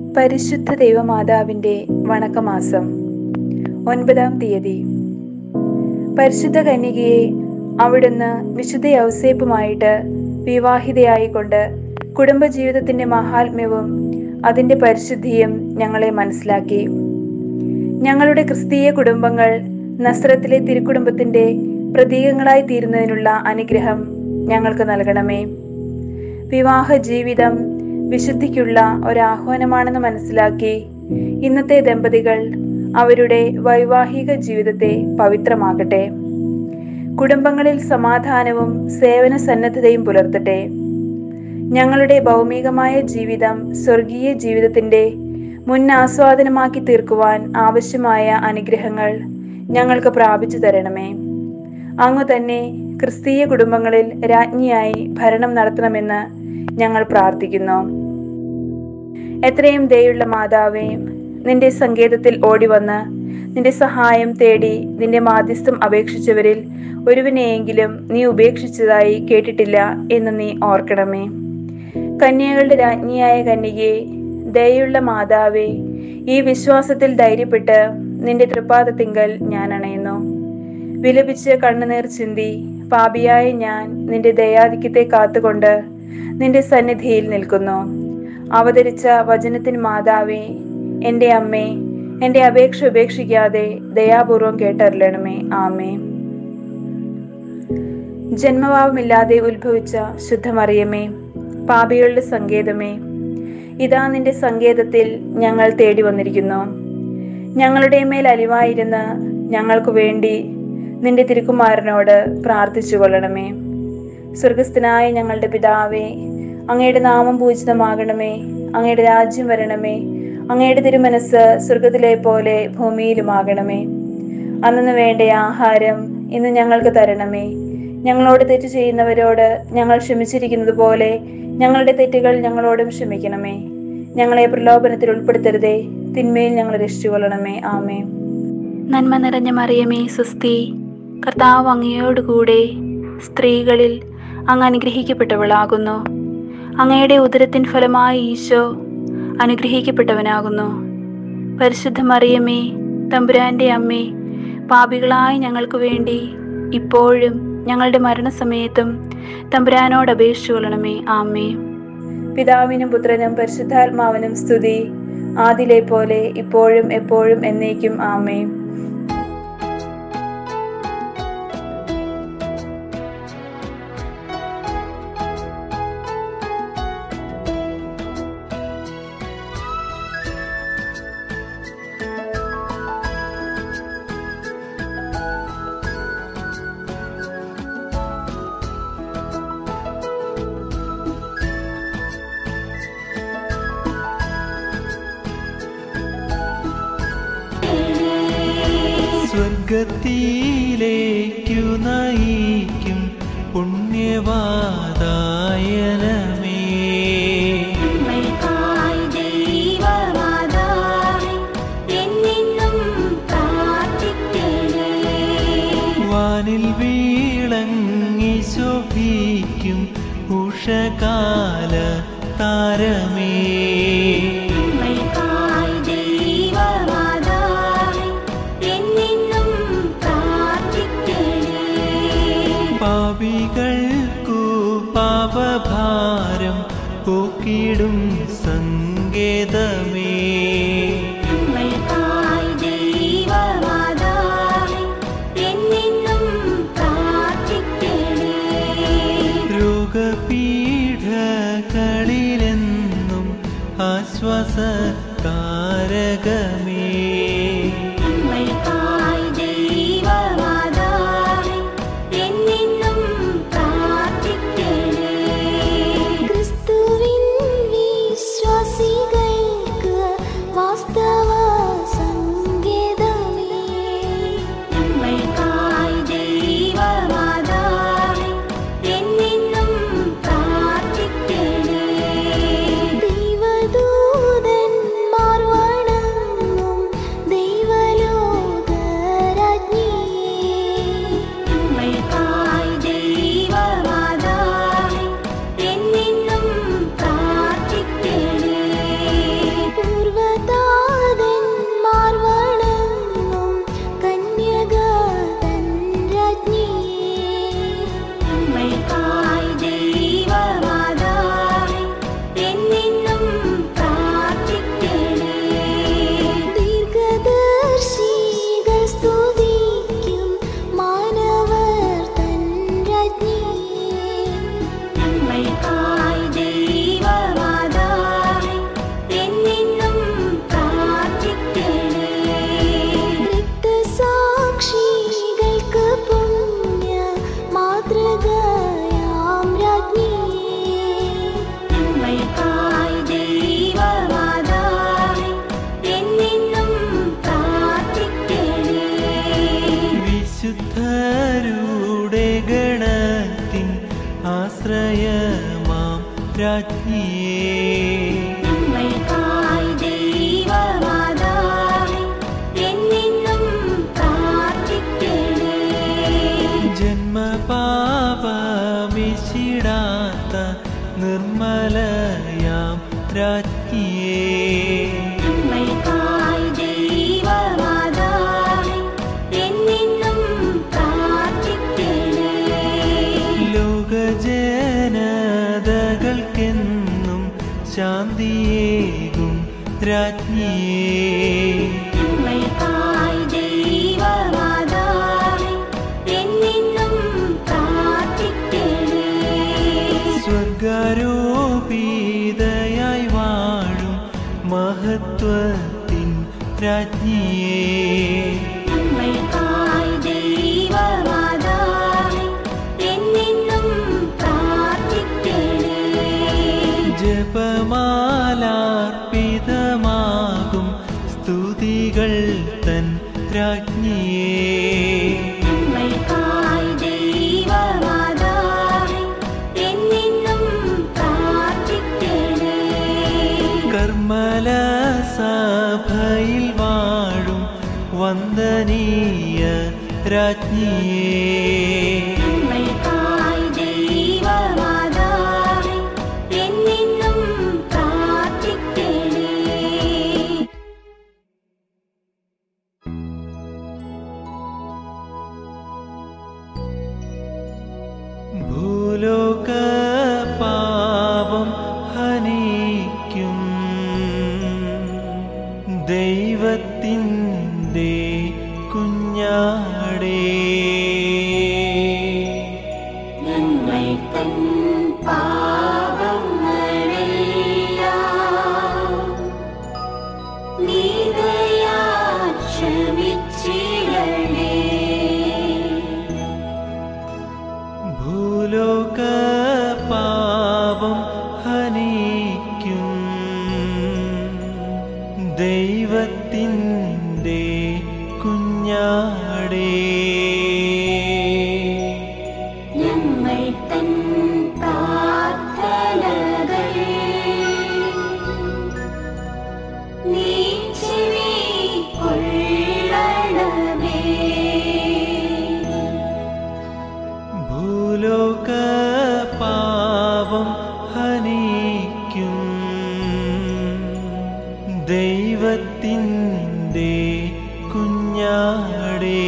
പരിശുദ്ധ ദൈവമാതാവിൻ്റെ വണക്കമാസം ഒൻപതാം തീയതി പരിശുദ്ധ കന്യകയെ അവിടുന്ന് വിശുദ്ധ യൗസേപ്പുമായിട്ട് വിവാഹിതയായിക്കൊണ്ട് കുടുംബജീവിതത്തിൻ്റെ മഹാത്മ്യവും അതിൻ്റെ പരിശുദ്ധിയും ഞങ്ങളെ മനസ്സിലാക്കി ഞങ്ങളുടെ ക്രിസ്തീയ കുടുംബങ്ങൾ നസ്രത്തിലെ തിരുക്കുടുംബത്തിൻ്റെ പ്രതീകങ്ങളായി തീരുന്നതിനുള്ള അനുഗ്രഹം ഞങ്ങൾക്ക് നൽകണമേ വിവാഹ ജീവിതം വിശുദ്ധിക്കുള്ള ഒരാഹ്വാനമാണെന്ന് മനസ്സിലാക്കി ഇന്നത്തെ ദമ്പതികൾ അവരുടെ വൈവാഹിക ജീവിതത്തെ പവിത്രമാക്കട്ടെ കുടുംബങ്ങളിൽ സമാധാനവും സേവന സന്നദ്ധതയും പുലർത്തട്ടെ ഞങ്ങളുടെ ഭൗമികമായ ജീവിതം സ്വർഗീയ ജീവിതത്തിന്റെ മുൻ ആസ്വാദനമാക്കി തീർക്കുവാൻ ആവശ്യമായ അനുഗ്രഹങ്ങൾ ഞങ്ങൾക്ക് പ്രാപിച്ചു തരണമേ അങ്ങു തന്നെ ക്രിസ്തീയ കുടുംബങ്ങളിൽ രാജ്ഞിയായി ഭരണം നടത്തണമെന്ന് ഞങ്ങൾ പ്രാർത്ഥിക്കുന്നു എത്രയും ദയുള്ള മാതാവേ നിന്റെ സങ്കേതത്തിൽ ഓടിവന്ന് നിന്റെ സഹായം തേടി നിന്റെ മാധ്യസ്ഥം അപേക്ഷിച്ചവരിൽ ഒരുവിനെയെങ്കിലും നീ ഉപേക്ഷിച്ചതായി കേട്ടിട്ടില്ല എന്ന് നീ ഓർക്കണമേ കന്യകളുടെ രാജ്ഞിയായ കന്യകയെ ദയുള്ള മാതാവേ ഈ വിശ്വാസത്തിൽ ധൈര്യപ്പെട്ട് നിന്റെ തൃപ്പാദത്തിങ്കൽ ഞാൻ അണയുന്നു വിലപിച്ച് കണ്ണുനീർ ചിന്തി പാപിയായ ഞാൻ നിന്റെ ദയാധിക്യത്തെ കാത്തുകൊണ്ട് നിന്റെ സന്നിധിയിൽ നിൽക്കുന്നു അവതരിച്ച വചനത്തിന് മാതാവേ എൻ്റെ അമ്മേ എൻ്റെ അപേക്ഷ ഉപേക്ഷിക്കാതെ ദയാപൂർവം കേട്ടറിയണമേ ആമേ ജന്മഭാവമില്ലാതെ ഉത്ഭവിച്ച ശുദ്ധമറിയമേ പാപികളുടെ സങ്കേതമേ ഇതാ നിന്റെ സങ്കേതത്തിൽ ഞങ്ങൾ തേടി വന്നിരിക്കുന്നു ഞങ്ങളുടെ മേൽ അലിവായിരുന്ന് ഞങ്ങൾക്ക് വേണ്ടി നിന്റെ തിരുക്കുമാരനോട് പ്രാർത്ഥിച്ചു കൊള്ളണമേ സ്വർഗസ്ഥനായ ഞങ്ങളുടെ പിതാവേ അങ്ങയുടെ നാമം പൂജിതമാകണമേ അങ്ങയുടെ രാജ്യം വരണമേ അങ്ങയുടെ തിരുമനസ് സ്വർഗത്തിലെ പോലെ ഭൂമിയിലുമാകണമേ അന്നു വേണ്ട ആഹാരം ഇന്ന് ഞങ്ങൾക്ക് തരണമേ ഞങ്ങളോട് തെറ്റ് ചെയ്യുന്നവരോട് ഞങ്ങൾ ക്ഷമിച്ചിരിക്കുന്നത് പോലെ ഞങ്ങളുടെ തെറ്റുകൾ ഞങ്ങളോടും ക്ഷമിക്കണമേ ഞങ്ങളെ പ്രലോഭനത്തിൽ ഉൾപ്പെടുത്തരുതേ തിന്മയിൽ ഞങ്ങൾ രക്ഷിച്ചുകൊള്ളണമേ ആമേ നന്മ നിറഞ്ഞ മറിയമേ സുസ്തി കർത്താവ് അങ്ങയോടുകൂടെ സ്ത്രീകളിൽ അങ്ങ് അനുഗ്രഹിക്കപ്പെട്ടവളാകുന്നു അങ്ങയുടെ ഉദരത്തിൻ ഫലമായ ഈശോ അനുഗ്രഹിക്കപ്പെട്ടവനാകുന്നു പരിശുദ്ധ മറിയമേ തമ്പുരാന്റെ അമ്മേ പാപികളായ ഞങ്ങൾക്ക് വേണ്ടി ഇപ്പോഴും ഞങ്ങളുടെ മരണസമയത്തും തമ്പുരാനോട് അപേക്ഷിച്ചു കൊള്ളണമേ ആമേ പിതാവിനും പുത്രനും പരിശുദ്ധാത്മാവിനും സ്തുതി ആദിലെ പോലെ ഇപ്പോഴും എപ്പോഴും എന്നേക്കും ആമേ സ്വർഗത്തിലേക്കു നയിക്കും പുണ്യവാതായനമേ നമ്മൾക്കായി ദൈവമാതാവേ, എന്നെന്നും പ്രാർത്ഥിക്കണേ. വാനിൽ വീളങ്ങി ശോഭിക്കും ഉഷകാല താരമേ നമ്മൾക്കായി ദൈവമാതാവേ, എന്നെന്നും പ്രാർത്ഥിക്കണേ. പാപികൾക്കു പാപഭാരം പോക്കിടും സങ്കേതമേ നമ്മൾക്കായി ദൈവമാതാവേ, എന്നെന്നും പ്രാർത്ഥിക്കണേ. രോഗപീഠകളിലെന്നും ആശ്വാസകാരകമേ നമ്മൾക്കായി ദൈവമാതാവേ, എന്നെന്നും പ്രാർത്ഥിക്കണേ. ക്രിസ്തുവിൻ വിശ്വാസികൾക്ക് വാസ്തവ സങ്കേതമേ. നമ്മൾക്കായി ദൈവമാതാവേ, എന്നെന്നും പ്രാർത്ഥിക്കണേ. ദൈവദൂതന്മാർ വണങ്ങും രാജ്ഞിയേ ഞങ്ങൾക്കായി ദൈവമാതാവേ, എന്നെന്നും പ്രാർത്ഥിക്കണേ. ലോകജനതകൾക്കെന്നും ശാന്തിയേകും രാജ്ഞിയേ ഞങ്ങൾക്കായി ദൈവമാതാവേ, എന്നെന്നും പ്രാർത്ഥിക്കണേ. സ്വർഗാരോപിതയായി വാഴും മഹത്വത്തിൻ രാജ്ഞിയേ ഞങ്ങൾക്കായി ദൈവമാതാവേ, എന്നെന്നും പ്രാർത്ഥിക്കണേ. ജപമാലാർപ്പിതമാകും സ്തുതികൾ തൻ രാജ്ഞിയേ ഞങ്ങൾക്കായി ദൈവമാതാവേ, എന്നെന്നും പ്രാർത്ഥിക്കണേ. കർമ്മല സഭയിൽ വാഴും വന്ദനീയ രാജ്ഞിയേ ഞങ്ങൾക്കായി ദൈവമാതാവേ, എന്നെന്നും പ്രാർത്ഥിക്കണേ. ഭൂലോക പാപം ഹനിക്കും ദൈവത്തിൻ്റെ കുഞ്ഞാടേ ഞങ്ങൾ തൻ പാപങ്ങളെല്ലാം നീതയാ ക്ഷമിച്ചിടണേ ഭൂലോക പാപം ഹനിക്കും ദൈവത്തിൻ്റെ കുഞ്ഞാടേ ഞങ്ങൾ തൻ പ്രാർത്ഥനകൾ നീ ചെവിക്കൊള്ളണമേ. ഭൂലോക പാപം ഹനിക്കും ദൈവത്തിൻ്റെ കുഞ്ഞാടേ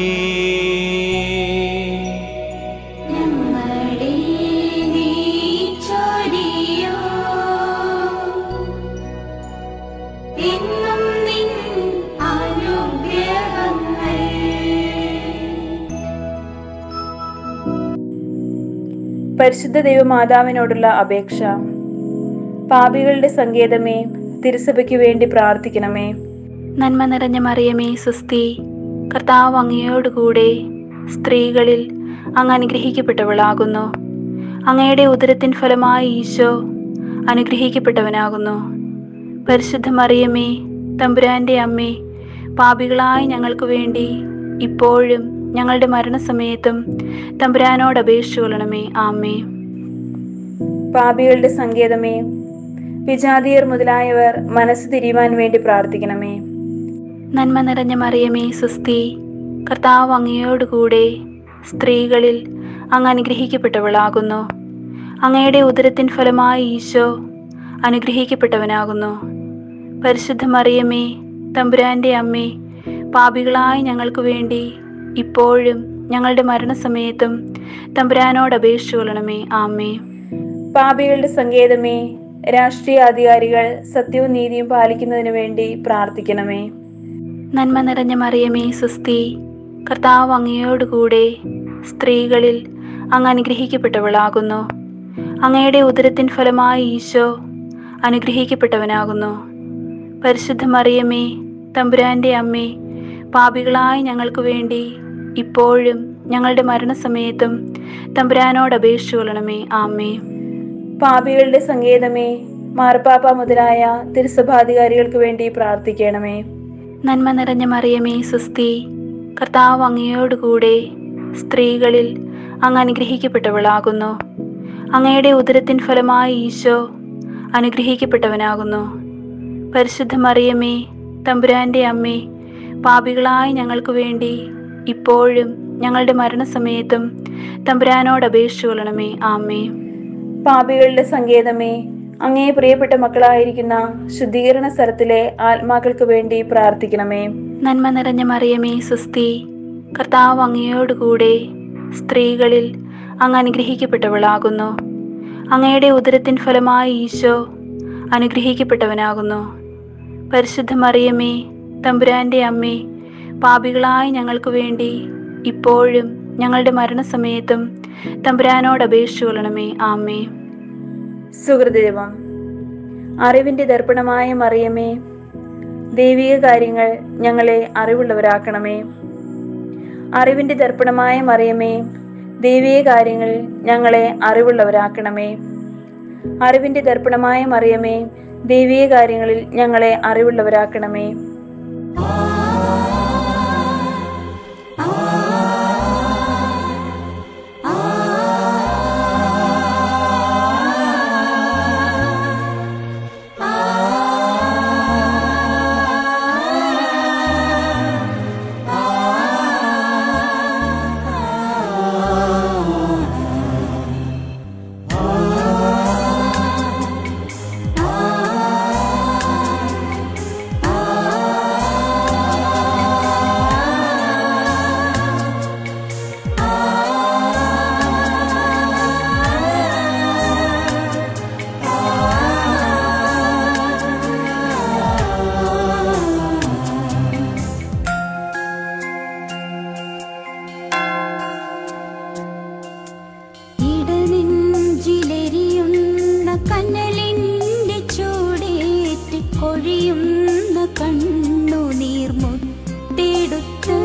ഞങ്ങളിൽ നീ ചൊരിയൂ. എന്നും നിൻ അനുഗ്രഹങ്ങൾ പരിശുദ്ധ ദൈവമാതാവിനോടുള്ള അപേക്ഷ പാപികളുടെ സങ്കേതമേ തിരുസഭയ്ക്ക് വേണ്ടി പ്രാർത്ഥിക്കണമേ നന്മ നിറഞ്ഞ മറിയമേ സുസ്തി കർത്താവ് അങ്ങയോടുകൂടെ സ്ത്രീകളിൽ അങ്ങ് അനുഗ്രഹിക്കപ്പെട്ടവളാകുന്നു അങ്ങയുടെ ഉദരത്തിൻ ഫലമായി ഈശോ അനുഗ്രഹിക്കപ്പെട്ടവനാകുന്നു പരിശുദ്ധ മറിയമേ തമ്പുരാന്റെ അമ്മേ പാപികളായ ഞങ്ങൾക്ക് വേണ്ടി ഇപ്പോഴും ഞങ്ങളുടെ മരണസമയത്തും തമ്പുരാനോട് അപേക്ഷിച്ചുകൊള്ളണമേ ആമേ പാപികളുടെ സങ്കേതമേ വിജാതിയർ മുതലായവർ മനസ്സ് തിരിയുവാൻ വേണ്ടി പ്രാർത്ഥിക്കണമേ നന്മ നിറഞ്ഞ മറിയമേ സുസ്തി കർത്താവ് അങ്ങയോടുകൂടെ സ്ത്രീകളിൽ അങ്ങ് അനുഗ്രഹിക്കപ്പെട്ടവളാകുന്നു അങ്ങയുടെ ഉദരത്തിൻ ഫലമായി ഈശോ അനുഗ്രഹിക്കപ്പെട്ടവനാകുന്നു പരിശുദ്ധ മറിയമേ തമ്പുരാന്റെ അമ്മേ പാപികളായ ഞങ്ങൾക്ക് വേണ്ടി ഇപ്പോഴും ഞങ്ങളുടെ മരണസമയത്തും തമ്പുരാനോട് അപേക്ഷിച്ചുകൊള്ളണമേ ആമേ പാപികളുടെ സങ്കേതമേ രാഷ്ട്രീയ അധികാരികൾ സത്യവും നീതിയും പാലിക്കുന്നതിന് വേണ്ടി പ്രാർത്ഥിക്കണമേ നന്മ നിറഞ്ഞ മറിയമേ സുസ്തി കർത്താവ് അങ്ങയോടുകൂടെ സ്ത്രീകളിൽ അങ്ങ് അനുഗ്രഹിക്കപ്പെട്ടവളാകുന്നു അങ്ങയുടെ ഉദരത്തിൻ ഫലമായി ഈശോ അനുഗ്രഹിക്കപ്പെട്ടവനാകുന്നു പരിശുദ്ധ മറിയമേ തമ്പുരാന്റെ അമ്മേ പാപികളായ ഞങ്ങൾക്ക് വേണ്ടി ഇപ്പോഴും ഞങ്ങളുടെ മരണസമയത്തും തമ്പുരാനോട് അപേക്ഷിച്ചുകൊള്ളണമേ ആമേ പാപികളുടെ സങ്കേതമേ മാർപ്പാപ്പ മുതലായ തിരുസഭാധികാരികൾക്ക് വേണ്ടി പ്രാർത്ഥിക്കണമേ നന്മ നിറഞ്ഞ മറിയമേ സുസ്തി കർത്താവ് അങ്ങയോടുകൂടെ സ്ത്രീകളിൽ അങ്ങ് അനുഗ്രഹിക്കപ്പെട്ടവളാകുന്നു അങ്ങയുടെ ഉദരത്തിൻ ഫലമായി ഈശോ അനുഗ്രഹിക്കപ്പെട്ടവനാകുന്നു പരിശുദ്ധ മറിയമേ തമ്പുരാന്റെ അമ്മേ പാപികളായ ഞങ്ങൾക്ക് വേണ്ടി ഇപ്പോഴും ഞങ്ങളുടെ മരണസമയത്തും തമ്പുരാനോട് അപേക്ഷിച്ചുകൊള്ളണമേ ആമേ പാപികളുടെ സങ്കേതമേ അങ്ങേ പ്രിയപ്പെട്ട മക്കളായിരിക്കുന്ന ശുദ്ധീകരണ സ്ഥലത്തിലെ ആത്മാക്കൾക്ക് വേണ്ടി പ്രാർത്ഥിക്കണമേ നന്മ നിറഞ്ഞ മറിയമേ സുസ്തി കർത്താവ് അങ്ങയോടുകൂടെ സ്ത്രീകളിൽ അങ്ങ് അനുഗ്രഹിക്കപ്പെട്ടവളാകുന്നു അങ്ങയുടെ ഉദരത്തിൻ ഫലമായി ഈശോ അനുഗ്രഹിക്കപ്പെട്ടവനാകുന്നു പരിശുദ്ധ മറിയമേ തമ്പുരാന്റെ അമ്മേ പാപികളായ ഞങ്ങൾക്ക് വേണ്ടി ഇപ്പോഴും ഞങ്ങളുടെ മരണസമയത്തും തമ്പുരാനോട് അപേക്ഷിച്ചു കൊള്ളണമേ ആമേ സുഹൃദേവം അറിവിന്റെ ദർപ്പണമായ മറിയമേ ദൈവിക കാര്യങ്ങൾ ഞങ്ങളെ അറിവുള്ളവരാക്കണമേ അറിവിന്റെ ദർപ്പണമായ മറിയമേ ദൈവിക കാര്യങ്ങൾ ഞങ്ങളെ അറിവുള്ളവരാക്കണമേ അറിവിന്റെ ദർപ്പണമായ മറിയമേ ദൈവിക കാര്യങ്ങളിൽ ഞങ്ങളെ അറിവുള്ളവരാക്കണമേ ഇടനെഞ്ചിലെരിയുന്ന കനലിന്റെ ചൂടേറ്റ് കൊഴിയുന്ന കണ്ണുനീർ മുത്തെടുത്ത്